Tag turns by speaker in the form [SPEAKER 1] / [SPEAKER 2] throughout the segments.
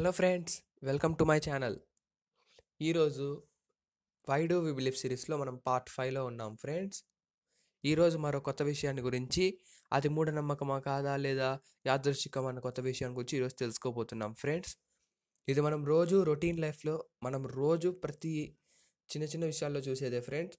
[SPEAKER 1] hello friends welcome to my channel ఈరోజు why do we believe సిరీస్లో మనం part ఫైవ్లో ఉన్నాం ఫ్రెండ్స్ ఈరోజు మరో కొత్త విషయాన్ని గురించి అది మూఢనమ్మకమా కాదా లేదా యాదృశ్చికం అన్న కొత్త విషయం గురించి ఈరోజు తెలుసుకోబోతున్నాం ఫ్రెండ్స్ ఇది మనం రోజు రొటీన్ లైఫ్లో మనం రోజు ప్రతి చిన్న చిన్న విషయాల్లో చూసేదే ఫ్రెండ్స్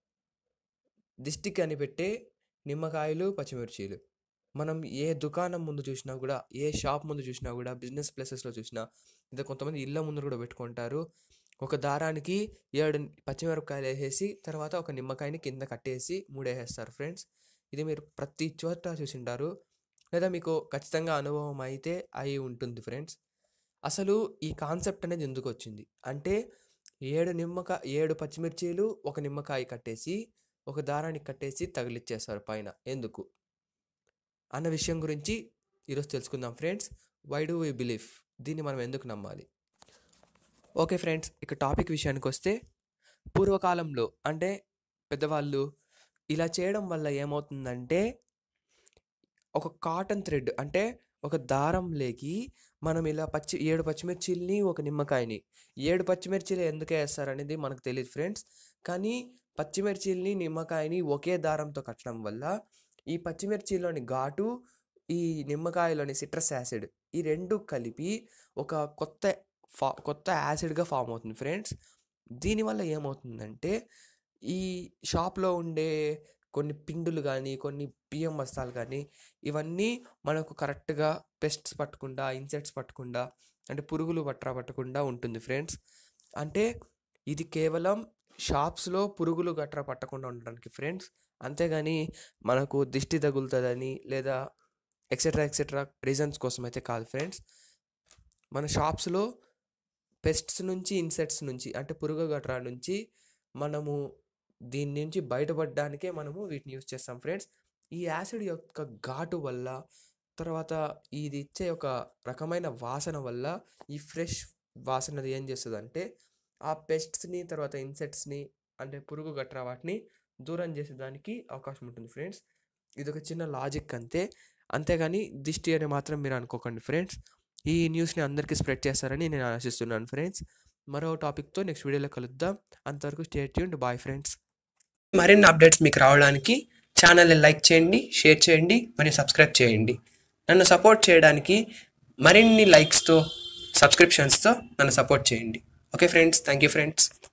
[SPEAKER 1] దిష్టి కనిపెట్టే నిమ్మకాయలు పచ్చిమిర్చీలు మనం ఏ దుకాణం ముందు చూసినా కూడా ఏ షాప్ ముందు చూసినా కూడా బిజినెస్ ప్లేసెస్లో చూసినా ఇంకా కొంతమంది ఇళ్ళ ముందు కూడా పెట్టుకుంటారు ఒక దారానికి ఏడు పచ్చిమిరపకాయలు వేసేసి తర్వాత ఒక నిమ్మకాయని కింద కట్టేసి మూడేసేస్తారు ఫ్రెండ్స్ ఇది మీరు ప్రతి చోట చూసింటారు లేదా మీకు ఖచ్చితంగా అనుభవం అయితే అయి ఉంటుంది ఫ్రెండ్స్ అసలు ఈ కాన్సెప్ట్ అనేది ఎందుకు వచ్చింది అంటే ఏడు నిమ్మకాయ ఏడు పచ్చిమిర్చీలు ఒక నిమ్మకాయ కట్టేసి ఒక దారానికి కట్టేసి తగిలిచ్చేస్తారు పైన ఎందుకు అన్న విషయం గురించి ఈరోజు తెలుసుకుందాం friends why do we believe దీన్ని మనం ఎందుకు నమ్మాలి ఓకే ఫ్రెండ్స్ ఇక టాపిక్ విషయానికి వస్తే పూర్వకాలంలో అంటే పెద్దవాళ్ళు ఇలా చేయడం వల్ల ఏమవుతుందంటే ఒక కాటన్ థ్రెడ్ అంటే ఒక దారం లేకి మనం ఇలా పచ్చి ఏడు పచ్చిమిర్చిల్ని ఒక నిమ్మకాయని ఏడు పచ్చిమిర్చిలు ఎందుకు వేస్తారనేది మనకు తెలియదు ఫ్రెండ్స్ కానీ పచ్చిమిర్చిల్ని నిమ్మకాయని ఒకే దారంతో కట్టడం వల్ల ఈ పచ్చిమిర్చిలోని ఘాటు ఈ నిమ్మకాయలోని సిట్రస్ యాసిడ్ ఈ రెండు కలిపి ఒక కొత్త ఫా కొత్త యాసిడ్గా ఫామ్ అవుతుంది ఫ్రెండ్స్ దీనివల్ల ఏమవుతుందంటే ఈ షాప్లో ఉండే కొన్ని పిండులు కానీ కొన్ని బియ్యం బస్తాలు కానీ ఇవన్నీ మనకు కరెక్ట్గా పెస్ట్స్ పట్టకుండా ఇన్సెక్ట్స్ పట్టకుండా అంటే పురుగులు పట్టరా పట్టకుండా ఉంటుంది ఫ్రెండ్స్ అంటే ఇది కేవలం షాప్స్లో పురుగులు గట్రా పట్టకుండా ఉండడానికి ఫ్రెండ్స్ అంతేగాని మనకు దిష్టి తగులుతుందని లేదా ఎక్సెట్రా ఎక్సెట్రా రీజన్స్ కోసం అయితే కాదు ఫ్రెండ్స్ మన షాప్స్లో పెస్ట్స్ నుంచి ఇన్సెక్ట్స్ నుంచి అంటే పురుగు గట్రా నుంచి మనము దీని నుంచి బయటపడడానికే మనము వీటిని యూజ్ చేస్తాం ఫ్రెండ్స్ ఈ యాసిడ్ యొక్క ఘాటు వల్ల తర్వాత ఇది ఇచ్చే ఒక రకమైన వాసన వల్ల ఈ ఫ్రెష్ వాసన ఏం చేస్తుంది అంటే ఆ పెస్ట్స్ని తర్వాత ఇన్సెక్ట్స్ని అంటే పురుగు గట్రా వాటిని దూరం చేసేదానికి అవకాశం ఉంటుంది ఫ్రెండ్స్ ఇది ఒక చిన్న లాజిక్ అంతే అంతేగాని దిష్టి అని మాత్రం మీరు అనుకోకండి ఫ్రెండ్స్ ఈ న్యూస్ని అందరికీ స్ప్రెడ్ చేస్తారని నేను ఆశిస్తున్నాను ఫ్రెండ్స్ మరో టాపిక్తో నెక్స్ట్ వీడియోలో కలుద్దాం అంతవరకు స్టే ట్యూన్డ్ బాయ్ ఫ్రెండ్స్ మరిన్ని అప్డేట్స్ మీకు రావడానికి ఛానల్ని లైక్ చేయండి షేర్ చేయండి మరియు సబ్స్క్రైబ్ చేయండి నన్ను సపోర్ట్ చేయడానికి మరిన్ని లైక్స్తో సబ్స్క్రిప్షన్స్తో నన్ను సపోర్ట్ చేయండి okay friends thank you friends